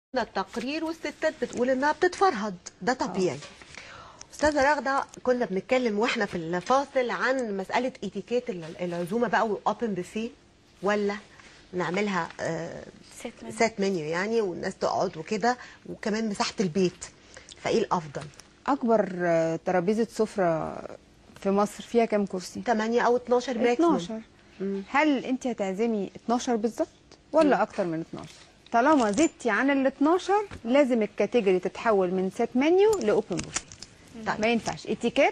التقرير والستات بتقول انها بتتفرهد ده طبيعي استاذه رغده كنا بنتكلم واحنا في الفاصل عن مساله اتيكيت ال- العزومه بقى واوبن بوفيه ولا نعملها آه، ست منو. سات منيو يعني والناس تقعد وكده وكمان مساحه البيت فايه الافضل اكبر آه، ترابيزه سفره في مصر فيها كام كرسي 8 او 12 ماكسيموم 12 هل انت هتعزمي 12 بالظبط ولا اكتر من 12 طالما زدتي عن ال 12 لازم الكاتيجوري تتحول من سيت منيو لاوبن بوفيه طيب. ما ينفعش اتيكيت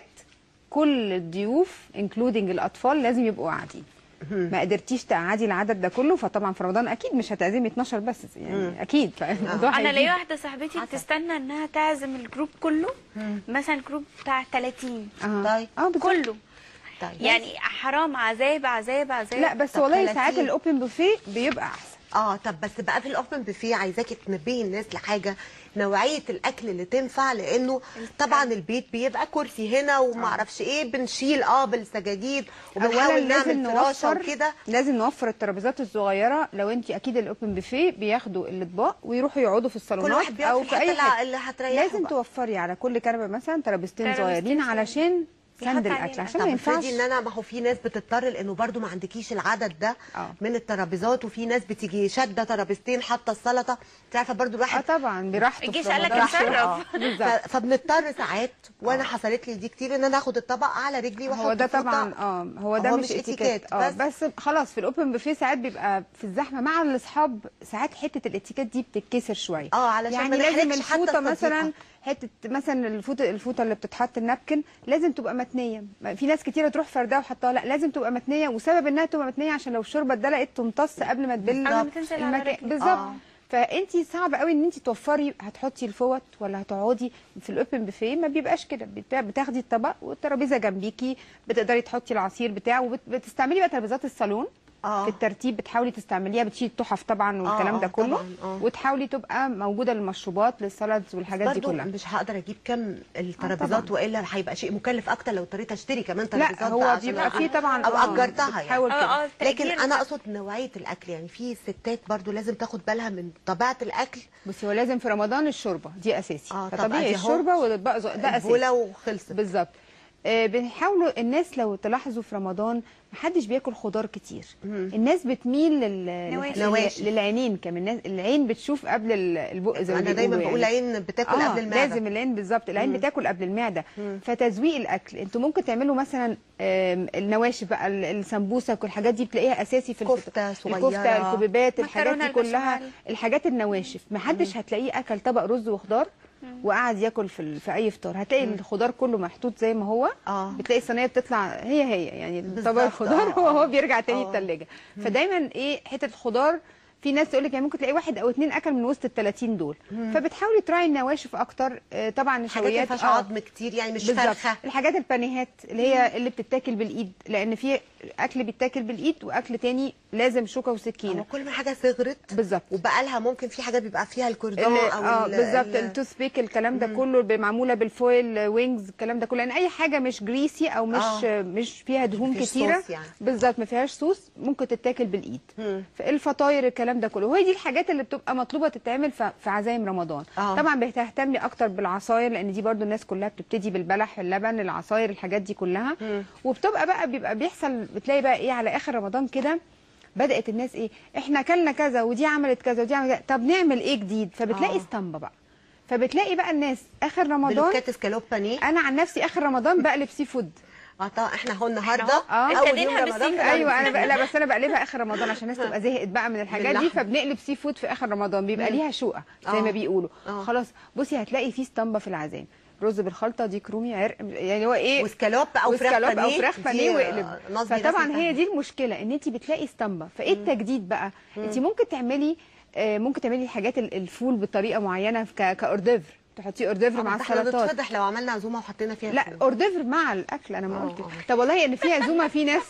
كل الضيوف انكلودنج الاطفال لازم يبقوا قاعدين ما قدرتيش تقعدي العدد ده كله فطبعا في رمضان اكيد مش هتعزمي 12 بس يعني اكيد فالموضوع انا هيزيد. ليا واحده صاحبتي بتستنى انها تعزم الجروب كله مثلا الجروب بتاع 30 اه طيب. اه بالظبط. كله طيب يعني حرام عذاب عذاب عذاب لا بس طب والله 30. ساعات الاوبن بوفيه بيبقى احسن اه طب بس بقى في الاوبن بوفيه عايزاكي تنبهي الناس لحاجه نوعيه الاكل اللي تنفع لانه طبعا البيت بيبقى كرسي هنا وما اعرفش ايه بنشيل اه بالسجاجيد اولا وبنحاول لازم نعمل فراشه نوفر وكده لازم نوفر الترابيزات الصغيره لو انت اكيد الاوبن بوفيه بياخدوا الاطباق ويروحوا يقعدوا في الصالونات كل واحد بيقعد او في في الحته اي اللي- حته اللي هتريحه لازم بقى. توفري على كل كنبه مثلا ترابيزتين ترابيزتين صغيرين صغيرين. علشان يحط سند عليه الاكل الأكل. عشان ما طب ينفعش افرضي ان انا ما هو في ناس بتضطر لانه برضو ما عندكيش العدد ده آه. من الترابيزات وفي ناس بتيجي شاده ترابيزتين حاطه السلطه انت عارفه برضو اه الواحد طبعا براحته يجيش في قالك رمضان. اتصرف. آه، بالظبط ف- فبنضطر ساعات وانا حصلت لي دي كتير ان انا اخد الطبق على رجلي واحطه هو ده فوق طبعا طبق. اه هو ده هو مش مش اتيكيت اتيكيت، اه بس- بس خلاص في الاوبن بوفيه ساعات بيبقى في الزحمه مع الاصحاب ساعات حته الاتيكيت دي بتتكسر شويه اه علشان يعني ما لازم نحرجش حتى الفوطه الصديقة. مثلا حته مثلا الفوطه الفوطه اللي بتتحط النابكن لازم تبقى متنيه ما- في ناس كتيره تروح فردها وحطها لا لازم تبقى متنيه وسبب انها تبقى متنيه عشان لو الشوربه اتدلقت تمتص قبل ما تبل قبل ما تنزل على المكان رجلك. بالظبط آه. فانت صعب قوي ان انت توفري هتحطي الفوط ولا هتقعدي في الاوبن بوفيه ما بيبقاش كده بت- بتاخدي الطبق والترابيزه جنبيكي بتقدري تحطي العصير بتاعه وبتستعملي بقى ترابيزات الصالون آه. في الترتيب بتحاولي تستعمليها بتشيلي التحف طبعا والكلام آه، ده كله طبعاً، آه. وتحاولي تبقى موجوده للمشروبات للسلطز والحاجات دي برضو كلها مش هقدر اجيب كم الترابيزات طبعاً. والا هيبقى شيء مكلف اكتر لو اضطريت اشتري كمان ترابيزات لا بقى هو عشان بيبقى أ- فيه طبعا او آه، اجرتها يعني بتحاول اه كده. اه لكن التأجير انا ده. اقصد نوعيه الاكل يعني في ستات برضو لازم تاخد بالها من طبيعه الاكل بس هو لازم في رمضان الشوربه دي اساسي آه، طب فطبيعي أدي أهو الشوربه والاطباق زو- ده اساسي البوله وخلصت بالظبط آه، بنحاولوا الناس لو تلاحظوا في رمضان محدش بياكل خضار كتير الناس بتميل لل... نواشف. لل- نواشف. للعينين كمان الناس العين بتشوف قبل ال- البق زي ما انا دايما بيقولوا بقول يعني. العين بتاكل آه قبل المعده لازم العين بالظبط العين بتاكل قبل المعده فتزويق الاكل انتوا ممكن تعملوا مثلا آم، النواشف بقى ال- السمبوسه والحاجات دي بتلاقيها اساسي في الفطار. كفتة صغيرة. الكفته الكبيبات الحاجات دي مكرونة كلها البشاميل. الحاجات النواشف محدش هتلاقيه اكل طبق رز وخضار وقعد ياكل في ال- في اي فطار هتلاقي الخضار كله محطوط زي ما هو آه. بتلاقي الصينيه بتطلع هي هي يعني طبق بالظبط، الخضار آه، هو هو آه. بيرجع تاني آه. التلاجة فدايما ايه حته الخضار في ناس تقول لك يعني ممكن تلاقي واحد او اتنين اكل من وسط ال 30 دول فبتحاولي تراعي النواشف اكتر آه، طبعا حاجات ما نشويات فيهاش آه. عظم كتير يعني مش بالظبط فرخه الحاجات البانيهات اللي هي اللي بتتاكل بالايد لان في اكل بيتاكل بالايد واكل تاني لازم شوكه هو وسكينه كل ما حاجه صغرت بالظبط وبقى لها ممكن في حاجات بيبقى فيها الكوردون اللي- او اه ال- بالظبط ال- التوث بيك الكلام ده كله ب- معموله بالفويل وينجز الكلام ده كله لان اي حاجه مش جريسي او مش آه. مش فيها دهون مفيش كتيره صوص يعني. بالظبط ما فيهاش صوص ممكن تتاكل بالايد فالفطاير الكلام ده كله وهي دي الحاجات اللي بتبقى مطلوبه تتعمل ف- في عزايم رمضان آه. طبعا بتهتمي اكتر بالعصاير لان دي برضو الناس كلها بتبتدي بالبلح اللبن العصاير الحاجات دي كلها وبتبقى بقى بيبقى بيحصل بتلاقي بقى ايه على اخر رمضان كده بدات الناس ايه احنا اكلنا كذا ودي عملت كذا ودي عملت كذا طب نعمل ايه جديد فبتلاقي آه. اسطمبه بقى فبتلاقي بقى الناس اخر رمضان بلوكات اسكالوب بانيه انا عن نفسي اخر رمضان بقلب سي فود اه طبعا احنا اهو النهارده آه. اول يوم ابتدينا رمضان بالسي بنعمل ايوه انا سي بقى لا بس انا بقلبها اخر رمضان عشان الناس تبقى زهقت بقى من الحاجات دي باللحمة. فبنقلب سي فود في اخر رمضان بيبقى ليها شقه زي آه. ما بيقولوا آه. خلاص بصي هتلاقي في اسطمبه في العزايم رز بالخلطه ديك رومي عرق يعني هو ايه وسكالوب او فراخ وسكالوب بانيه او فراخ دي، بانيه آه، واقلب نصبي فطبعا رسمي هي فانيه. دي المشكله ان انت بتلاقي اسطمبه فايه التجديد بقى انت ممكن تعملي آه، ممكن تعملي الحاجات ال- الفول بطريقه معينه ك- كاورديفر تحطيه اورديفر مع آه، احنا السلطات نتفضح لو عملنا عزومه وحطينا فيها لا فول. اورديفر مع الاكل انا ما آه، قلت آه. طب والله ان في عزومه في ناس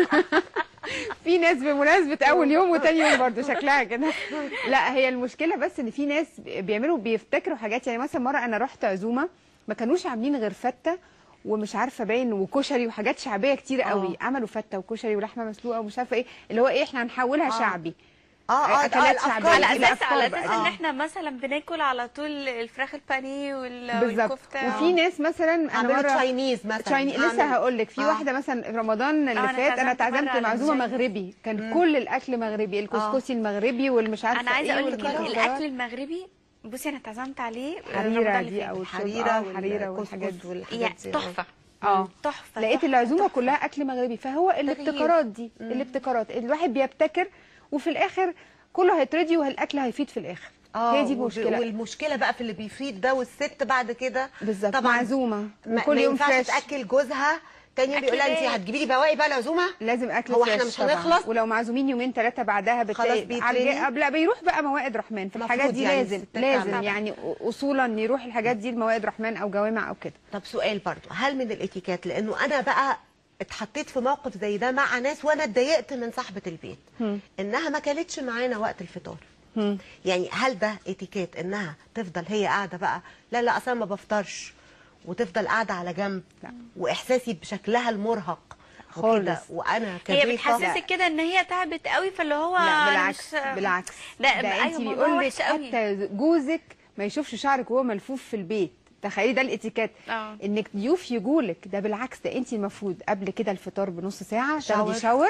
في ناس بمناسبه اول يوم وتاني يوم برضو شكلها كده لا هي المشكله بس ان في ناس بيعملوا بيفتكروا حاجات يعني مثلا مره انا رحت عزومه ما كانوش عاملين غير فته ومش عارفه باين وكشري وحاجات شعبيه كتير قوي عملوا فته وكشري ولحمه مسلوقه ومش عارفه ايه اللي هو ايه احنا هنحولها آه. شعبي اه اه آه، أكلات الأفكار شعبية. على دي. اساس الأفكار على بقى. اساس ان آه. احنا مثلا بناكل على طول الفراخ البانيه وال- بالظبط والكفته وفي ناس مثلا انا اعملوا مره تشاينيز مثلا تشايني لسه أعمل- هقول لك في آه. واحده مثلا في رمضان اللي أنا فات انا اتعزمت مرة اتعزمت على معزومه التشاينيز. مغربي كان كل الاكل مغربي الكسكسي المغربي والمش عارفه انا عايزه ايه اقول لك والمكسرات. الاكل المغربي بصي انا اتعزمت عليه حريره رمضان اللي دي فات. او الحريره الحريره والكسكس والحاجات دي والحاجات يعني دي. تحفه اه تحفه لقيت تحفة، العزومه تحفة. كلها اكل مغربي فهو الابتكارات دي الابتكارات الواحد بيبتكر وفي الاخر كله هيترضي والاكل هيفيد في الاخر اه هي دي وب- المشكله والمشكله بقى في اللي بيفيد ده والست بعد كده بالظبط طبعا معزومه ما, وكل ما يوم ينفعش فريش تاكل جوزها تاني يوم أكل بيقول لها انت بيت. هتجيبي لي بواقي بقى العزومه لازم اكل هو احنا فريش مش طبعاً. هنخلص؟ ولو معزومين يومين ثلاثه بعدها بتلاقي خلاص على بيترمي؟ الج- لا بيروح بقى موائد رحمن في الحاجات المفروض دي يعني لازم الستات لازم تعمل. يعني اصولا يروح الحاجات دي لموائد رحمن او جوامع او كده طب سؤال برضو هل من الاتيكيت لانه انا بقى اتحطيت في موقف زي ده مع ناس وانا اتضايقت من صاحبه البيت انها ما كانتش معانا وقت الفطار يعني هل ده اتيكيت انها تفضل هي قاعده بقى لا لا اصلا ما بفطرش وتفضل قاعده على جنب لا. واحساسي بشكلها المرهق خالص. وكده وانا هي كضيفة- بتحسسك كده ان هي تعبت قوي فاللي هو لا أنا بالعكس مش- بالعكس لا ده أيوة انت الموضوع بيقول لك وحش قوي. حتى جوزك ما يشوفش شعرك وهو ملفوف في البيت تخيلي ده الاتيكيت آه. انك ضيوف يجولك ده بالعكس ده انت المفروض قبل كده الفطار بنص ساعه شاور. تاخدي شاور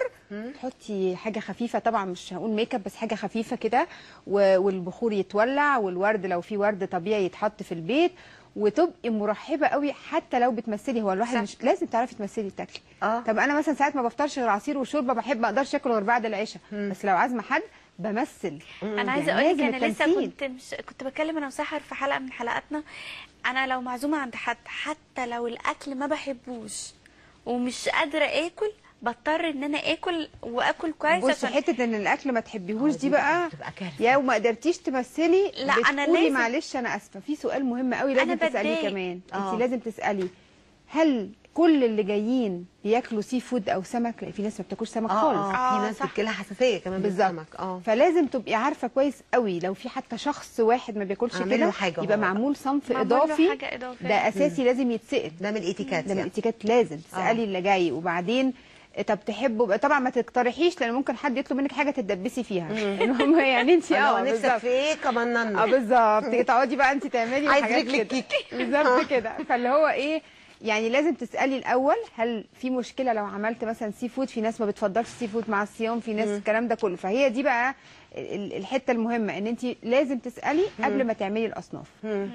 تحطي حاجه خفيفه طبعا مش هقول ميك اب بس حاجه خفيفه كده و- والبخور يتولع والورد لو في ورد طبيعي يتحط في البيت وتبقي مرحبه قوي حتى لو بتمثلي هو الواحد صح. مش لازم تعرفي تمثلي تاكلي آه. طب انا مثلا ساعات ما بفطرش غير عصير وشوربه بحب ما اقدرش اكل غير بعد العشاء بس لو عازمه حد بمثل انا عايزه يعني اقول لك لازم انا لسه التمثيل. كنت مش كنت بكلم انا وسحر في حلقه من حلقاتنا انا لو معزومه عند حد حتى لو الاكل ما بحبوش ومش قادره اكل بضطر ان انا اكل واكل كويس بصي عشان حته ان الاكل ما تحبيهوش آه، دي دي بقى بتبقى كارثة. يا وما قدرتيش تمثلي لا، أنا بتقولي لازم- معلش انا اسفه في سؤال مهم قوي لازم أنا تساليه بتضايق. كمان آه. انت لازم تسالي هل كل اللي جايين بياكلوا سي فود او سمك لا في ناس ما بتاكلش سمك اه خالص اه في آه، ناس صح. بتجيلها حساسيه كمان بالظبط بالسمك اه فلازم تبقي عارفه كويس قوي لو في حتى شخص واحد ما بياكلش أعمل له كده حاجة يبقى هو. معمول صنف معمول له اضافي حاجة إضافية. ده اساسي لازم يتسال ده من الاتيكيت ده من يعني. الاتيكيت لازم تسالي اللي جاي وبعدين طب تحبوا طبعا ما تقترحيش لان ممكن حد يطلب منك حاجه تتدبسي فيها ان هم يعني انت اه اه نفسك بالظبط في ايه كمان اه بالظبط تقعدي بقى انت تعملي عايز حاجات رجل كده. الكيكي. بالظبط كده فاللي هو ايه يعني لازم تسالي الاول هل في مشكله لو عملت مثلا سي فود في ناس ما بتفضلش سي فود مع الصيام في ناس الكلام ده كله فهي دي بقى ال- الحته المهمه ان انت لازم تسالي قبل ما تعملي الاصناف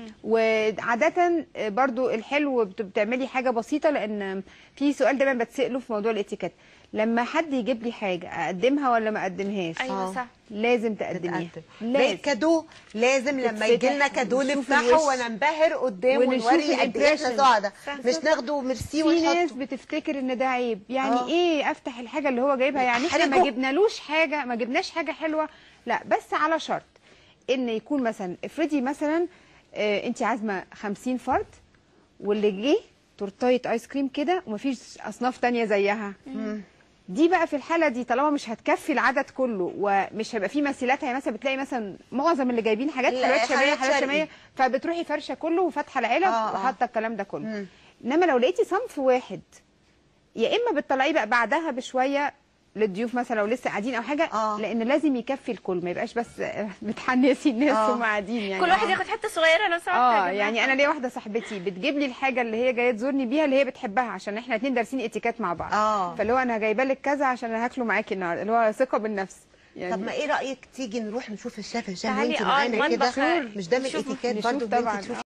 وعاده برضو الحلو بت- بتعملي حاجه بسيطه لان في سؤال دايما بتساله في موضوع الاتيكيت لما حد يجيب لي حاجه اقدمها ولا ما اقدمهاش ايوه آه. صح لازم تقدميها تتقدم زي لازم الكادو لازم لما تتفتح يجي لنا كادو ونشوف نفتحه الوش. وننبهر قدامه ونشوف ونوري قد ايه احنا الimpression. سعداء صح. مش ناخده ميرسي في ناس ونحطه بتفتكر ان ده عيب يعني آه. ايه افتح الحاجه اللي هو جايبها يعني احنا ما أحرجه. جبنالوش حاجه ما جبناش حاجه حلوه لا بس على شرط ان يكون مثلا افرضي مثلا آه انت عازمه 50 فرد واللي جه تورتايه ايس كريم كده ومفيش اصناف تانية زيها دي بقى في الحاله دي طالما مش هتكفي العدد كله ومش هيبقى في مثيلات هي مثلا بتلاقي مثلا معظم اللي جايبين حاجات لا، حلويات شاميه حلويات حلويات شرقي. شاميه فبتروحي فرشه كله وفاتحه العلب آه، آه. وحاطه الكلام ده كله مم. انما لو لقيتي صنف واحد يا اما بتطلعيه بقى بعدها بشويه للضيوف مثلا لو لسه قاعدين او حاجه آه. لان لازم يكفي الكل ما يبقاش بس بتحنسي الناس آه. وهم قاعدين يعني كل واحد ياخد حته صغيره لو سمحت يا اه جماعة. يعني انا ليا واحده صاحبتي بتجيب لي الحاجه اللي هي جايه تزورني بيها اللي هي بتحبها عشان احنا اتنين دارسين اتيكيت مع بعض آه. فاللي هو انا جايبه لك كذا عشان انا هاكله معاكي النهارده اللي هو ثقه بالنفس يعني طب ما ايه رايك تيجي نروح نشوف الشيف هشام تعالي، وانت آه، معانا المطبخ، كده آه، مش ده من نشوفه. الاتيكيت نشوف برضه ان انت طبعاً. تشوفي